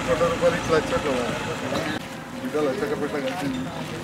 కోట్ల రూపాయలు ఇట్లా వచ్చేట్లు బిడ్డలు వచ్చాక పెట్ట కలిసింది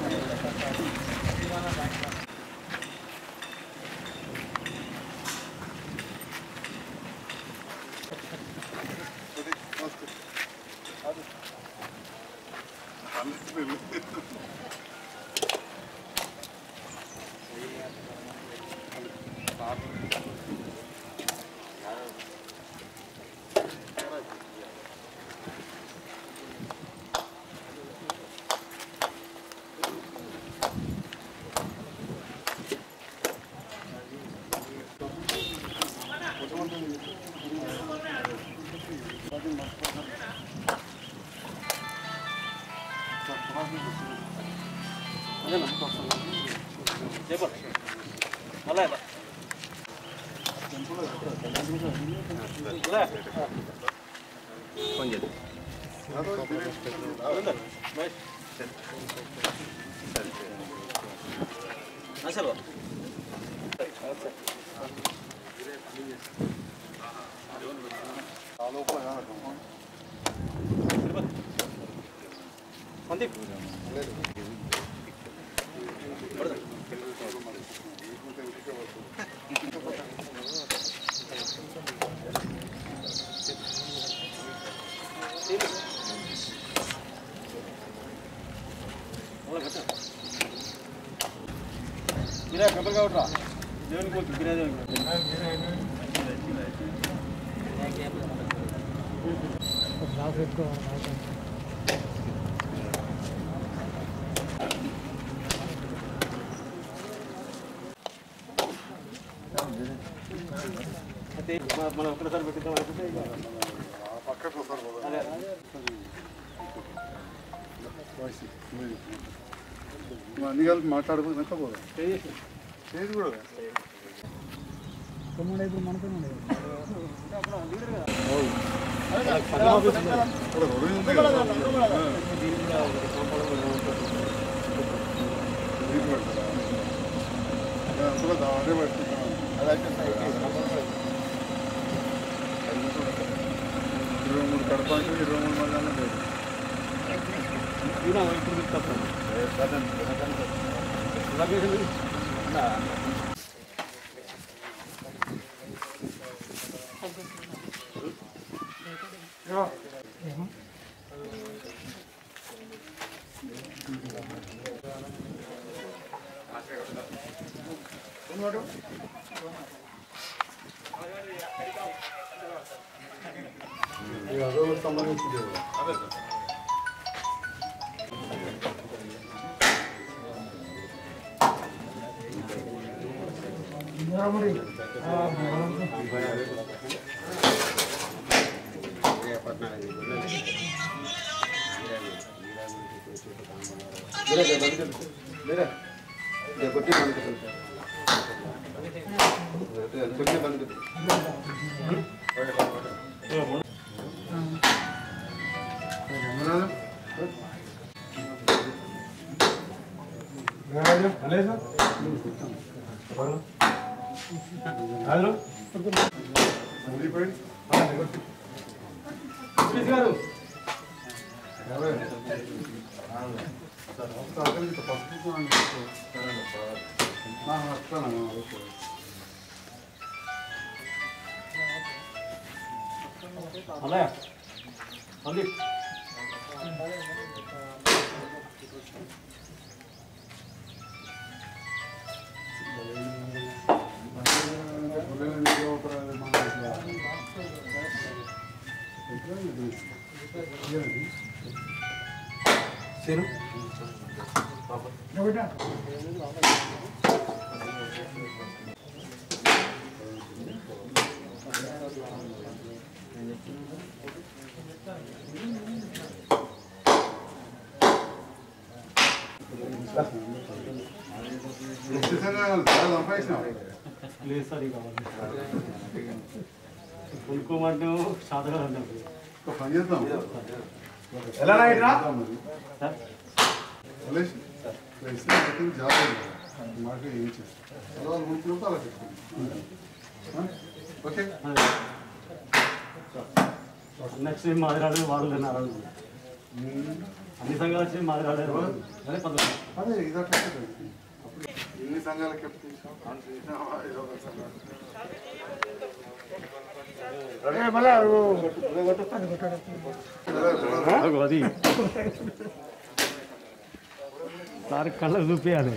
పక్కకు వస్తారు కదా. వాయిస్ ఇది. నువ్వు అన్ని కలిపి మాట్లాడుకున్నాక పోదా చేసి కూడా ఇక్కడ ఉదయం ఉంది కదా. దీనికి పెడతారా? నేను అసలు దాడే పెట్టుకుంటాను ఇరవై మూడు కడప అంటే ఇరవై మూడు మంది అన్న లేదు ఇది అదో సంబంధించింది సంపాదించినావు లేదు సార్ ఇక కొనుక్కోమంటే సాధగా ఉన్నది ఒక పని చేద్దాం ఎలా రాయట్రా మరి. మలేష్, ఇలా ఇస్తే పెట్టింది జాగ్రత్త చేయాలి. మాకు ఏం చేస్తాం అలా వాళ్ళు కొనుక్కుంటే అలా పెట్టుకుంటాం ఓకే నెక్స్ట్ మాదిరాడు వాళ్ళు తిన్నారు అన్ని సంఘాలు వచ్చి మాదిరాడారు అదే పద్ధతి అదే ఇదట్లా అప్పుడు ఎన్ని సంఘాలకి ఎప్పుడు తీసాం ఏదో ఒక సంఘాలు. అది సార్ కళ్ళ చూపించాలి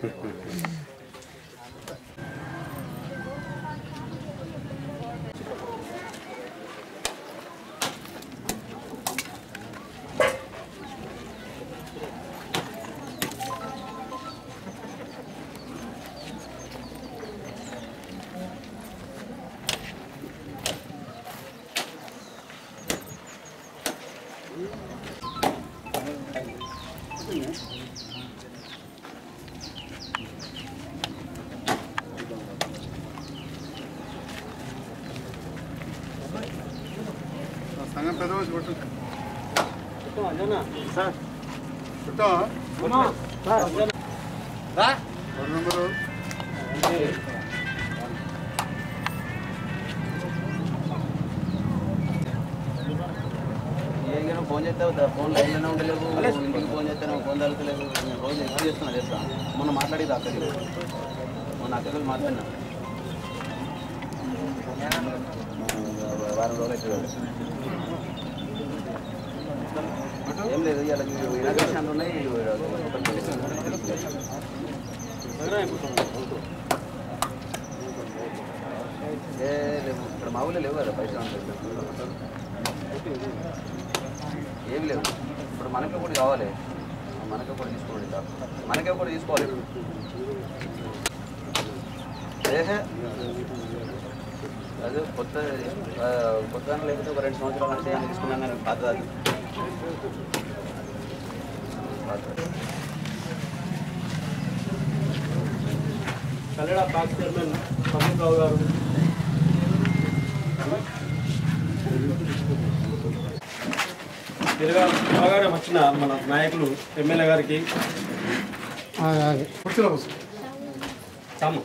ఆ సంఘం పెద్ద మనిషి కొట్టు సార్ కొట్టావా ఫోన్ నెంబరు ఏం ఫోన్ చేస్తావు ఫోన్ లైన్లోనే ఉండలేవు ఇంటికి ఫోన్ చేస్తాను ఫోన్ తగలలేదు నేను రోజు ఎక్కువ చేస్తున్నా చేస్తా మొన్న మాట్లాడేది అక్కడికి మొన్న అక్కడికి మాట్లాడినా వారం రోజులు అవుతుంది ఏం లేదు ఇలా ఇనాగ్రేషన్ ఉన్నాయి ఏ లేవు ఇక్కడ మా ఊళ్ళో లేవు కదా పైసలు ఏమి లేవు ఇప్పుడు మనకి ఒకటి కావాలి మనకి ఒకటి తీసుకోండి సార్ మనకి ఒకటి తీసుకోవాలి ఏహే అదే కొత్త ఆ, కొత్త లేకపోతే ఒక రెండు సంవత్సరాలు అంటే ఏం తీసుకున్నాను కానీ పాత అది పాతది. కల్లెడ బ్యాంక్ చైర్మన్ సందీప్ రావు గారు తిరగా బాగానే వచ్చిన మన నాయకులు ఎమ్మెల్యే గారికి కుర్చీలో కూర్చో చాము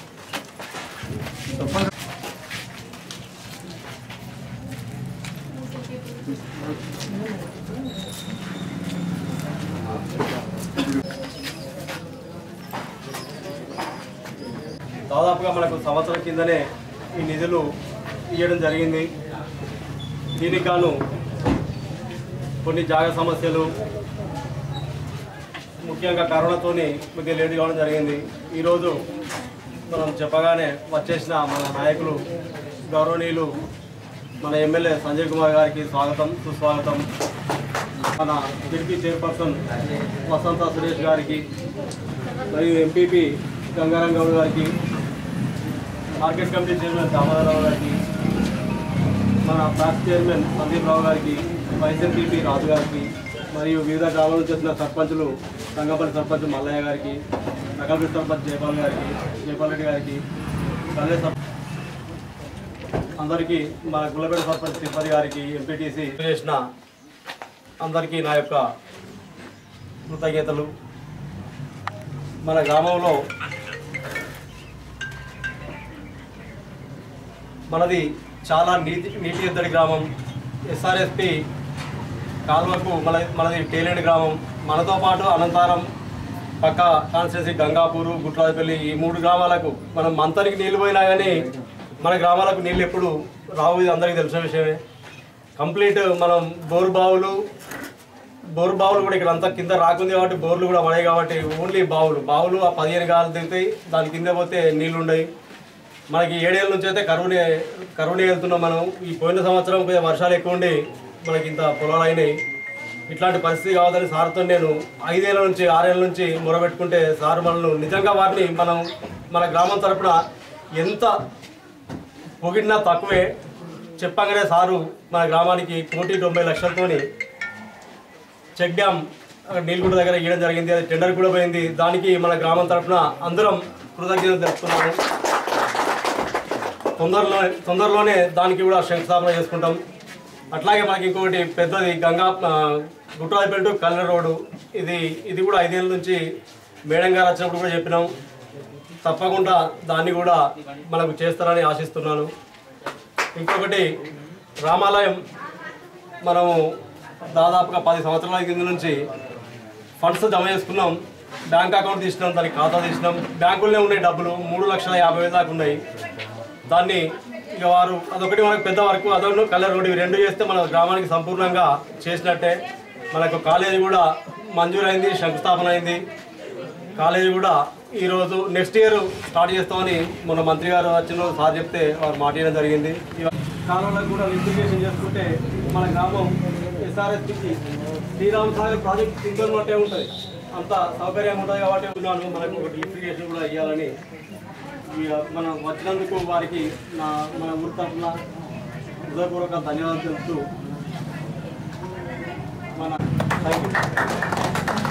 దాదాపుగా మనకు సంవత్సరం కిందనే ఈ నిధులు ఇవ్వడం జరిగింది దీనికి గాను కొన్ని జాగ సమస్యలు ముఖ్యంగా కరోనాతోని కొద్దిగా లేట్ కావడం జరిగింది ఈరోజు మనం చెప్పగానే వచ్చేసిన మన నాయకులు గౌరవనీయులు మన ఎమ్మెల్యే సంజయ్ కుమార్ గారికి స్వాగతం సుస్వాగతం మన డిప్యూటీ చైర్పర్సన్ వసంత సురేష్ గారికి మరియు ఎంపీపీ గంగారాం గౌడ్ గారికి మార్కెట్ కమిటీ చైర్మన్ దామోదరరావు గారికి మన బ్లాక్ చైర్మన్ సందీప్ రావు గారికి వైస్ ఎంపీపీ రాజు గారికి మరియు వివిధ గ్రామాల నుంచి వచ్చిన సర్పంచులు రంగపల్లి సర్పంచ్ మల్లయ్య గారికి నగల్పల్లి సర్పంచ్ జయపాల్ గారికి జయపాల్ రెడ్డి గారికి కల్లే సర్పంచ్ అందరికీ మన గుల్లపేట సర్పంచ్ తిరుపతి గారికి ఎంపీటీసీ చేసిన అందరికీ నా యొక్క కృతజ్ఞతలు మన గ్రామంలో మనది చాలా నీటి నీటి ఎద్దడి గ్రామం ఎస్ఆర్ఎస్పి కాలువకు మన మనది టేలెండ్ గ్రామం మనతో పాటు అనంతారం పక్క కాన్స్టిట్యూన్సీ గంగాపూరు గుట్రాజపల్లి ఈ మూడు గ్రామాలకు మనం మంతరికి నీళ్ళు పోయినా కానీ మన గ్రామాలకు నీళ్ళు ఎప్పుడు రావు ఇది అందరికీ తెలిసిన విషయమే కంప్లీట్ మనం బోరు బావులు బోరు బావులు కూడా ఇక్కడ అంతా కింద రాకుంది కాబట్టి బోర్లు కూడా పడాయి కాబట్టి ఓన్లీ బావులు బావులు ఆ పదిహేను గాలు దిగుతాయి దాని కింద పోతే నీళ్లు ఉండయి మనకి ఏడేళ్ళ నుంచి అయితే కరువునే కరువునే వెళ్తున్నాం మనం ఈ పోయిన సంవత్సరం కొద్దిగా వర్షాలు ఎక్కువ ఉండి మనకి ఇంత పొలాలు అయినాయి ఇట్లాంటి పరిస్థితి కావద్దని సార్తో నేను ఐదేళ్ల నుంచి ఆరేళ్ల నుంచి మొరబెట్టుకుంటే సార్ మనల్ని నిజంగా వారిని మనం మన గ్రామం తరపున ఎంత పొగిడినా తక్కువే చెప్పగానే సారు మన గ్రామానికి కోటి తొంభై లక్షలతోని చెక్ డ్యామ్ అక్కడ నీలగుంట దగ్గర ఇవ్వడం జరిగింది అది టెండర్ కూడా పోయింది దానికి మన గ్రామం తరఫున అందరం కృతజ్ఞతలు తెలుపుతున్నాము తొందరలో తొందరలోనే దానికి కూడా శంకుస్థాపన చేసుకుంటాం అట్లాగే మనకి ఇంకొకటి పెద్దది గంగా ఆ, గుట్రాజపేట టు కల్లె రోడ్డు ఇది ఇది కూడా ఐదేళ్ళ నుంచి మేడం గారు వచ్చినప్పుడు కూడా చెప్పినాం తప్పకుండా దాన్ని కూడా మనకు చేస్తారని ఆశిస్తున్నాను ఇంకొకటి రామాలయం మనము దాదాపుగా పది సంవత్సరాల కింద నుంచి ఫండ్స్ జమ చేసుకున్నాం బ్యాంక్ అకౌంట్ తీసినాం దానికి ఖాతా తీసినాం బ్యాంకుల్లో ఉన్నాయి డబ్బులు మూడు లక్షల యాభై వేలు దాకా ఉన్నాయి దాన్ని ఇక వారు అదొకటి మనకు పెద్ద వరకు అదొకటి కలర్ రోడ్డు ఇవి రెండు చేస్తే మన గ్రామానికి సంపూర్ణంగా చేసినట్టే మనకు కాలేజీ కూడా మంజూరైంది శంకుస్థాపన అయింది కాలేజీ కూడా ఈరోజు నెక్స్ట్ ఇయర్ స్టార్ట్ చేస్తామని మొన్న మంత్రి గారు వచ్చిన రోజు సార్ చెప్తే వారు మాట్లాడడం జరిగింది ఇవ- కాలువలకు కూడా లింటిగేషన్ చేసుకుంటే మన గ్రామం ఎస్ఆర్ఎస్పికి శ్రీరామ్ సాగర్ ప్రాజెక్ట్ సింగల్ మట్టే ఉంటుంది అంత సౌకర్యం ఉంటుంది కాబట్టి ఉన్నాను మనకు ఒక లింటిగేషన్ కూడా ఇవ్వాలని ఇక మనం వచ్చినందుకు వారికి నా మన ఊరి తరఫున హృదయపూర్వక ధన్యవాదాలు తెలుపుతూ మన థ్యాంక్ యూ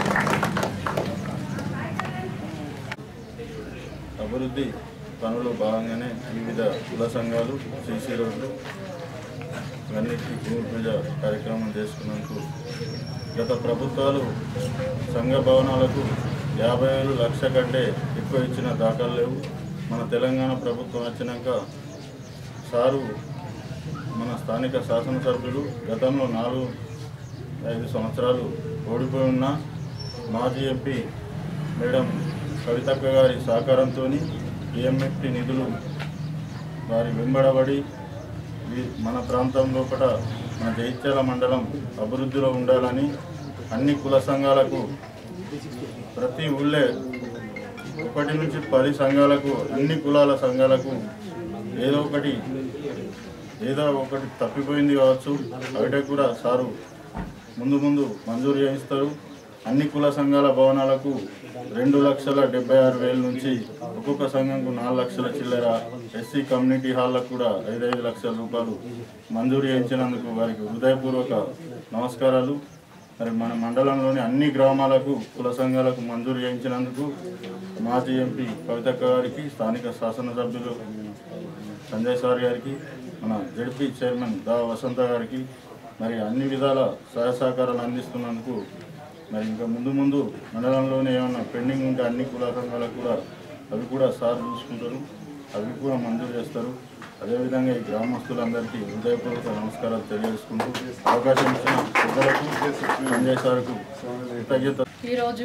అభివృద్ధి పనులు భాగంగానే వివిధ కుల సంఘాలు సీసీ రోడ్లు ఇవన్నిటికీ భూమి పూజ కార్యక్రమం చేసుకున్నందుకు గత ప్రభుత్వాలు సంఘ భవనాలకు యాభై వేలు లక్ష కంటే ఎక్కువ ఇచ్చిన దాఖలు లేవు మన తెలంగాణ ప్రభుత్వం వచ్చినాక సారు మన స్థానిక శాసనసభ్యులు గతంలో నాలుగు ఐదు సంవత్సరాలు ఓడిపోయి ఉన్న మాజీ ఎంపీ మేడం కవితక్క గారి సహకారంతో ఈఎంఎఫ్టి నిధులు వారి వెంబడబడి ఈ మన ప్రాంతం లోపల మన జైత్యాల మండలం అభివృద్ధిలో ఉండాలని అన్ని కుల సంఘాలకు ప్రతి ఊళ్ళే ఒకటి నుంచి పది సంఘాలకు అన్ని కులాల సంఘాలకు ఏదో ఒకటి ఏదో ఒకటి తప్పిపోయింది కావచ్చు అవిటే కూడా సారు ముందు ముందు మంజూరు చేయిస్తారు అన్ని కుల సంఘాల భవనాలకు రెండు లక్షల డెబ్బై ఆరు వేల నుంచి ఒక్కొక్క సంఘంకు నాలుగు లక్షల చిల్లర ఎస్సీ కమ్యూనిటీ హాల్లకు కూడా ఐదైదు లక్షల రూపాయలు మంజూరు చేయించినందుకు వారికి హృదయపూర్వక నమస్కారాలు మరి మన మండలంలోని అన్ని గ్రామాలకు కుల సంఘాలకు మంజూరు చేయించినందుకు మాజీ ఎంపీ కవితక్క గారికి స్థానిక శాసనసభ్యులు సంజయ్ సార్ గారికి మన జడ్పీ చైర్మన్ దా వసంత గారికి మరి అన్ని విధాల సహాయ సహకారాలు అందిస్తున్నందుకు మరి ఇంకా ముందు ముందు మండలంలోనే ఏమైనా పెండింగ్ ఉంటే అన్ని కుల సంఘాలకు కూడా అవి కూడా సార్ చూసుకుంటారు అవి కూడా మంజూరు చేస్తారు అదేవిధంగా ఈ గ్రామస్తులందరికీ హృదయపూర్వక నమస్కారాలు తెలియజేసుకుంటూ అవకాశం ఇచ్చిన పెద్దలకు సంజయ్ సార్కు కృతజ్ఞత ఈరోజు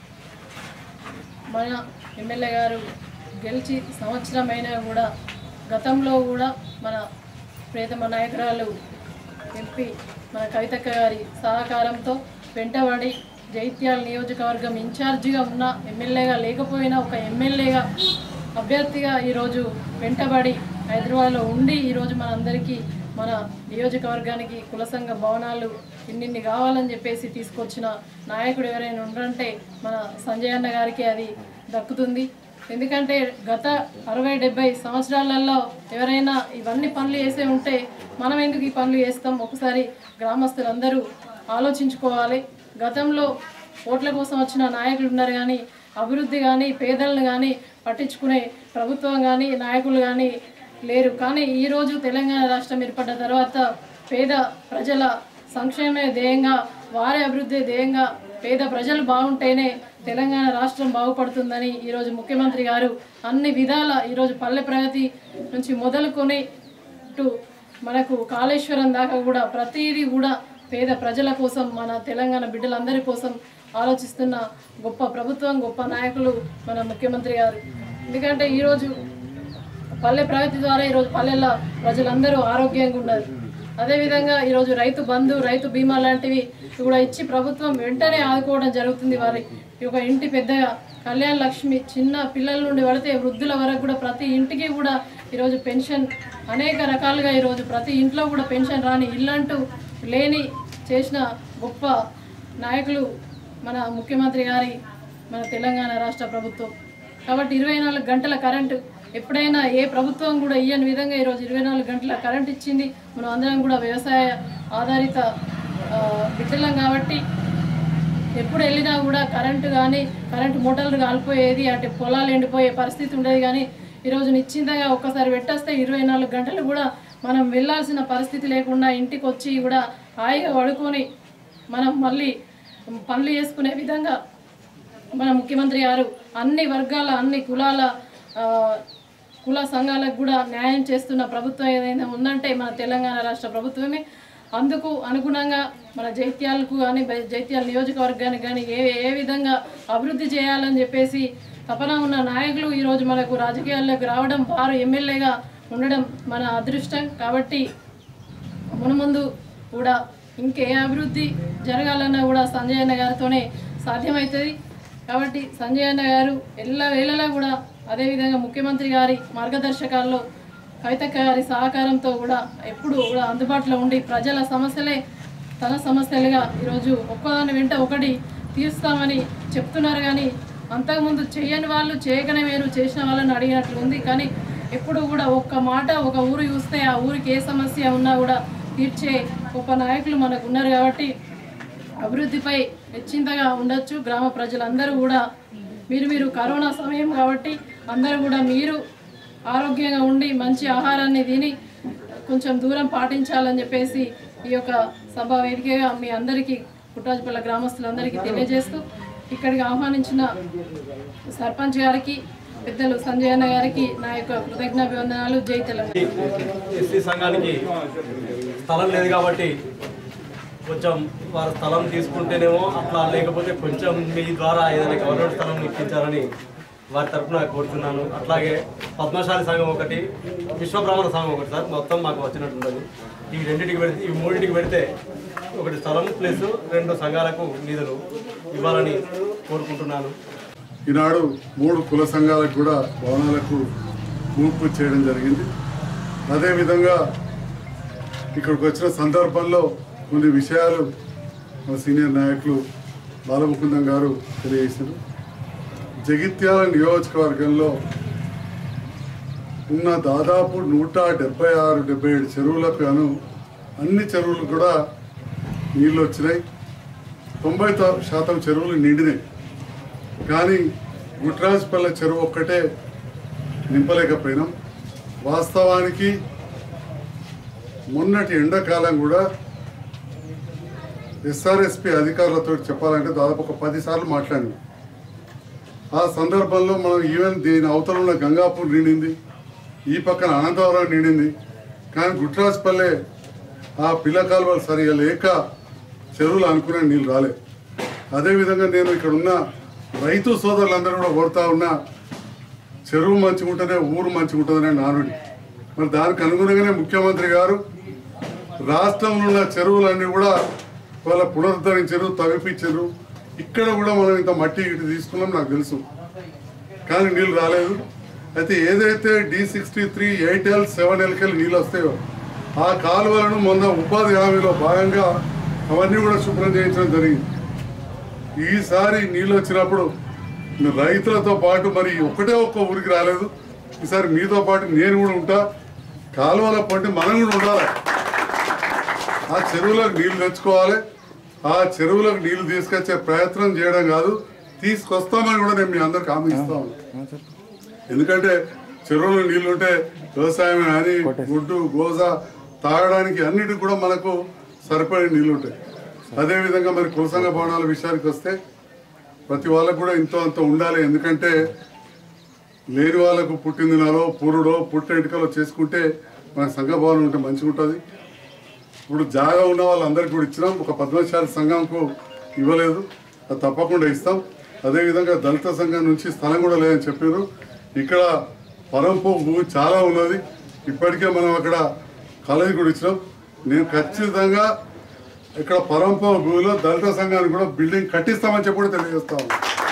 మన ఎమ్మెల్యే గారు గెలిచి సంవత్సరం అయినా కూడా గతంలో కూడా మన ప్రియతమ నాయకురాలు ఎంపీ మన కవితక్క గారి సహకారంతో వెంటబడి జైత్యాల నియోజకవర్గం ఇన్ఛార్జిగా ఉన్న ఎమ్మెల్యేగా లేకపోయినా ఒక ఎమ్మెల్యేగా అభ్యర్థిగా ఈరోజు వెంటబడి హైదరాబాద్లో ఉండి ఈరోజు మనందరికీ మన నియోజకవర్గానికి కుల సంఘ భవనాలు ఇన్నిన్ని కావాలని చెప్పేసి తీసుకొచ్చిన నాయకుడు ఎవరైనా ఉండంటే మన సంజయ్ అన్న గారికి అది దక్కుతుంది ఎందుకంటే గత అరవై డెబ్బై సంవత్సరాలలో ఎవరైనా ఇవన్నీ పనులు చేసే ఉంటే మనం ఎందుకు ఈ పనులు చేస్తాం ఒకసారి గ్రామస్తులందరూ ఆలోచించుకోవాలి గతంలో ఓట్ల కోసం వచ్చిన నాయకులు ఉన్నారు కానీ అభివృద్ధి కానీ పేదలను కానీ పట్టించుకునే ప్రభుత్వం కానీ నాయకులు కానీ లేరు కానీ ఈరోజు తెలంగాణ రాష్ట్రం ఏర్పడ్డ తర్వాత పేద ప్రజల సంక్షేమే ధ్యేయంగా వారి అభివృద్ధి ధ్యేయంగా పేద ప్రజలు బాగుంటేనే తెలంగాణ రాష్ట్రం బాగుపడుతుందని ఈరోజు ముఖ్యమంత్రి గారు అన్ని విధాల ఈరోజు పల్లె ప్రగతి నుంచి మొదలుకొని టు మనకు కాళేశ్వరం దాకా కూడా ప్రతిదీ కూడా పేద ప్రజల కోసం మన తెలంగాణ బిడ్డలందరి కోసం ఆలోచిస్తున్న గొప్ప ప్రభుత్వం గొప్ప నాయకులు మన ముఖ్యమంత్రి గారు ఎందుకంటే ఈరోజు పల్లె ప్రగతి ద్వారా ఈరోజు పల్లెల ప్రజలందరూ ఆరోగ్యంగా ఉన్నారు అదేవిధంగా ఈరోజు రైతు బంధు రైతు బీమా లాంటివి కూడా ఇచ్చి ప్రభుత్వం వెంటనే ఆదుకోవడం జరుగుతుంది వారి ఈ ఒక ఇంటి పెద్దగా కళ్యాణ లక్ష్మి చిన్న పిల్లల నుండి పడితే వృద్ధుల వరకు కూడా ప్రతి ఇంటికి కూడా ఈరోజు పెన్షన్ అనేక రకాలుగా ఈరోజు ప్రతి ఇంట్లో కూడా పెన్షన్ రాని ఇల్లంటూ లేని చేసిన గొప్ప నాయకులు మన ముఖ్యమంత్రి గారి మన తెలంగాణ రాష్ట్ర ప్రభుత్వం కాబట్టి ఇరవై నాలుగు గంటల కరెంటు ఎప్పుడైనా ఏ ప్రభుత్వం కూడా ఇయ్యని విధంగా ఈరోజు ఇరవై నాలుగు గంటల కరెంట్ ఇచ్చింది మనం అందరం కూడా వ్యవసాయ ఆధారిత ఆ, బిడ్డలం కాబట్టి ఎప్పుడు వెళ్ళినా కూడా కరెంటు కానీ కరెంటు మోటార్లు కాలిపోయేది అంటే పొలాలు ఎండిపోయే పరిస్థితి ఉండేది కానీ ఈరోజు నిశ్చింతగా ఒక్కసారి పెట్టేస్తే ఇరవై నాలుగు గంటలు కూడా మనం వెళ్ళాల్సిన పరిస్థితి లేకుండా ఇంటికి వచ్చి కూడా హాయిగా పడుకొని మనం మళ్ళీ పనులు చేసుకునే విధంగా మన ముఖ్యమంత్రి గారు అన్ని వర్గాల అన్ని కులాల ఆ, కుల సంఘాలకు కూడా న్యాయం చేస్తున్న ప్రభుత్వం ఏదైనా ఉందంటే మన తెలంగాణ రాష్ట్ర ప్రభుత్వమే అందుకు అనుగుణంగా మన జైత్యాలకు కానీ జైత్యాల నియోజకవర్గానికి కానీ ఏ ఏ విధంగా అభివృద్ధి చేయాలని చెప్పేసి తపన ఉన్న నాయకులు ఈరోజు మనకు రాజకీయాల్లోకి రావడం వారు ఎమ్మెల్యేగా ఉండడం మన అదృష్టం కాబట్టి మునుముందు కూడా ఇంకే అభివృద్ధి జరగాలన్నా కూడా సంజయ్ అన్న గారితోనే సాధ్యమవుతుంది కాబట్టి సంజయ్ అన్న గారు ఎల్ల వేళలా కూడా అదేవిధంగా ముఖ్యమంత్రి గారి మార్గదర్శకాల్లో కవితక్క గారి సహకారంతో కూడా ఎప్పుడు కూడా అందుబాటులో ఉండి ప్రజల సమస్యలే తన సమస్యలుగా ఈరోజు ఒక్కదాని వెంట ఒకటి తీరుస్తామని చెప్తున్నారు కానీ అంతకుముందు చేయని వాళ్ళు చేయకనే వేరు చేసిన వాళ్ళని అడిగినట్లు ఉంది కానీ ఎప్పుడు కూడా ఒక్క మాట ఒక ఊరు చూస్తే ఆ ఊరికి ఏ సమస్య ఉన్నా కూడా తీర్చే గొప్ప నాయకులు మనకు ఉన్నారు కాబట్టి అభివృద్ధిపై నిశ్చింతగా ఉండొచ్చు గ్రామ ప్రజలందరూ కూడా మీరు మీరు కరోనా సమయం కాబట్టి అందరూ కూడా మీరు ఆరోగ్యంగా ఉండి మంచి ఆహారాన్ని తిని కొంచెం దూరం పాటించాలని చెప్పేసి ఈ యొక్క సభ వేదికగా మీ అందరికీ పుట్టాజపల్లి గ్రామస్తులందరికీ తెలియజేస్తూ ఇక్కడికి ఆహ్వానించిన సర్పంచ్ గారికి పెద్దలు సంజయ్ అన్న గారికి నా యొక్క కృతజ్ఞాభివందనాలు జై తెలంగాణ ఎస్సీ సంఘానికి స్థలం లేదు కాబట్టి కొంచెం వారు స్థలం తీసుకుంటేనేమో అట్లా లేకపోతే కొంచెం మీ ద్వారా ఏదైనా గవర్నమెంట్ స్థలం ఇప్పించాలని వారి తరఫున కోరుతున్నాను అట్లాగే పద్మశాలి సంఘం ఒకటి విశ్వబ్రాహ్మణ సంఘం ఒకటి సార్ మొత్తం మాకు వచ్చినట్టుంటుంది ఈ రెండింటికి పెడితే ఈ మూడింటికి పెడితే ఒకటి స్థలం ప్లస్ రెండు సంఘాలకు నిధులు ఇవ్వాలని కోరుకుంటున్నాను ఈనాడు మూడు కుల సంఘాలకు కూడా భవనాలకు మూపు చేయడం జరిగింది అదేవిధంగా ఇక్కడికి వచ్చిన సందర్భంలో కొన్ని విషయాలు మా సీనియర్ నాయకులు బాలముకుందం గారు తెలియజేశారు జగిత్యాల నియోజకవర్గంలో ఉన్న దాదాపు నూట డెబ్బై ఆరు డెబ్బై ఏడు చెరువులకు గాను అన్ని చెరువులు కూడా నీళ్ళు వచ్చినాయి తొంభై తా- శాతం చెరువులు నిండినాయి కానీ గుట్రాజపల్లె చెరువు ఒక్కటే నింపలేకపోయినాం వాస్తవానికి మొన్నటి ఎండాకాలం కూడా ఎస్ఆర్ఎస్పి అధికారులతో చెప్పాలంటే దాదాపు ఒక పది సార్లు మాట్లాడినాం ఆ సందర్భంలో మనం ఈవెన్ దీని అవతల ఉన్న గంగాపూర్ నిండింది ఈ పక్కన అనంతవరం నిండింది కానీ గుట్రాజపల్లె ఆ పిల్ల కాలువలు సరిగా లేక చెరువులు అనుకునే నీళ్ళు రాలే అదేవిధంగా నేను ఇక్కడ ఉన్న రైతు సోదరులందరూ కూడా కోరుతా ఉన్నా చెరువు మంచిగా ఉంటేనే ఊరు మంచిగా ఉంటుందనే నానుడి మరి దానికి అనుగుణంగానే ముఖ్యమంత్రి గారు రాష్ట్రంలో ఉన్న చెరువులన్నీ కూడా వాళ్ళ పునరుద్ధరించారు తవ్విపించారు ఇక్కడ కూడా మనం ఇంత మట్టి ఇటు తీసుకున్నాం నాకు తెలుసు కానీ నీళ్ళు రాలేదు అయితే ఏదైతే D sixty three eight L seven ఎల్కెళ్ళి నీళ్ళు వస్తాయో ఆ కాలువలను మొన్న ఉపాధి హామీలో భాగంగా అవన్నీ కూడా శుభ్రం చేయించడం జరిగింది ఈసారి నీళ్ళు వచ్చినప్పుడు రైతులతో పాటు మరి ఒకటే ఒక్క ఊరికి రాలేదు ఈసారి మీతో పాటు నేను కూడా ఉంటా కాలువల పంటి మనం కూడా ఉండాలి ఆ చెరువులకు నీళ్లు తెచ్చుకోవాలి ఆ చెరువులకు నీళ్లు తీసుకొచ్చే ప్రయత్నం చేయడం కాదు తీసుకొస్తామని కూడా నేను మీ అందరికి హామీ ఇస్తాను ఎందుకంటే చెరువులో నీళ్లు ఉంటే వ్యవసాయం అని గుడ్డు గోజ తాగడానికి అన్నిటికి కూడా మనకు సరిపడే నీళ్లు ఉంటాయి అదేవిధంగా మరి కులసంగ భవనాల విషయానికి వస్తే ప్రతి వాళ్ళకు కూడా ఇంతో అంత ఉండాలి ఎందుకంటే లేని వాళ్ళకు పుట్టిందినాలో పురుడో పుట్టెంటికలో చేసుకుంటే మన సంఘ భవనం ఉంటే మంచిగా ఉంటుంది ఇప్పుడు జాగా ఉన్న వాళ్ళందరికీ కూడా ఇచ్చినాం ఒక పద్మశాలి సంఘంకు ఇవ్వలేదు అది తప్పకుండా ఇస్తాం అదేవిధంగా దళిత సంఘం నుంచి స్థలం కూడా లేదని చెప్పారు ఇక్కడ పరంపు భూమి చాలా ఉన్నది ఇప్పటికే మనం అక్కడ కాలేజీ కూడా ఇచ్చినాం నేను ఖచ్చితంగా ఇక్కడ పరంప భూమిలో దళిత సంఘానికి కూడా బిల్డింగ్ కట్టిస్తామని చెప్పి కూడా తెలియజేస్తాము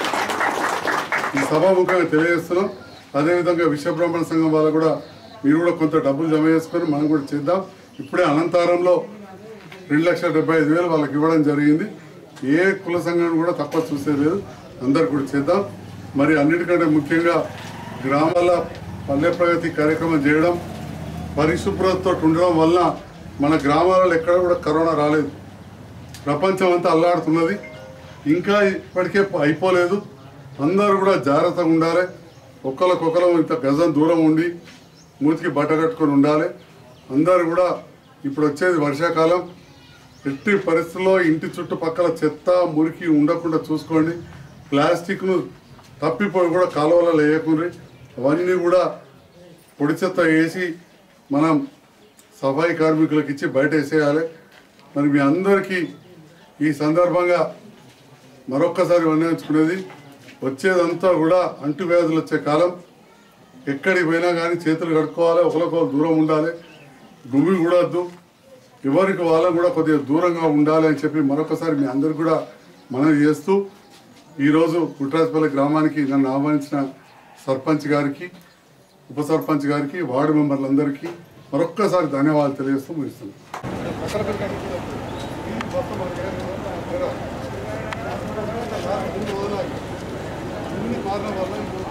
ఈ సభాముఖంగా తెలియజేస్తున్నాం అదేవిధంగా విశ్వబ్రహ్మణ సంఘం వాళ్ళు కూడా మీరు కూడా కొంత డబ్బులు జమ చేసుకొని మనం కూడా చేద్దాం ఇప్పుడే అనంతారంలో రెండు లక్షల డెబ్బై ఐదు వేలు వాళ్ళకి ఇవ్వడం జరిగింది ఏ కుల సంఘాన్ని కూడా తక్కువ చూసే లేదు అందరు కూడా చేద్దాం మరి అన్నిటికంటే ముఖ్యంగా గ్రామాల పల్లె ప్రగతి కార్యక్రమం చేయడం పరిశుభ్రతతో ఉండడం వల్ల మన గ్రామాలలో ఎక్కడ కూడా కరోనా రాలేదు ప్రపంచం అంతా అల్లాడుతున్నది ఇంకా ఇప్పటికే అయిపోలేదు అందరూ కూడా జాగ్రత్తగా ఉండాలి ఒక్కరికొకరు ఇంత గజం దూరం ఉండి మూతికి బట్ట కట్టుకొని ఉండాలి అందరూ కూడా ఇప్పుడు వచ్చేది వర్షాకాలం ఎట్టి పరిస్థితుల్లో ఇంటి చుట్టుపక్కల చెత్త మురికి ఉండకుండా చూసుకోండి ప్లాస్టిక్ను తప్పిపోయి కూడా కాలువలలో వేయకుండ్రి అవన్నీ కూడా పొడి చెత్త వేసి మనం సఫాయి కార్మికులకు ఇచ్చి బయట వేసేయాలి మరి మీ అందరికీ ఈ సందర్భంగా మరొక్కసారి వర్ణించుకునేది వచ్చేదంతా కూడా అంటువ్యాధులు వచ్చే కాలం ఎక్కడికి పోయినా కానీ చేతులు కడుక్కోవాలి ఒకరికొకరు దూరం ఉండాలి గుమి కూడద్దు ఎవరికి వాళ్ళకు కూడా కొద్దిగా దూరంగా ఉండాలి అని చెప్పి మరొకసారి మీ అందరికి కూడా మనవి చేస్తూ ఈరోజు కుట్రాజపల్లి గ్రామానికి నన్ను ఆహ్వానించిన సర్పంచ్ గారికి ఉప సర్పంచ్ గారికి వార్డు మెంబర్లందరికీ మరొక్కసారి ధన్యవాదాలు తెలియజేస్తూ ముగిస్తున్నాను ఇన్ని మారిన వల్ల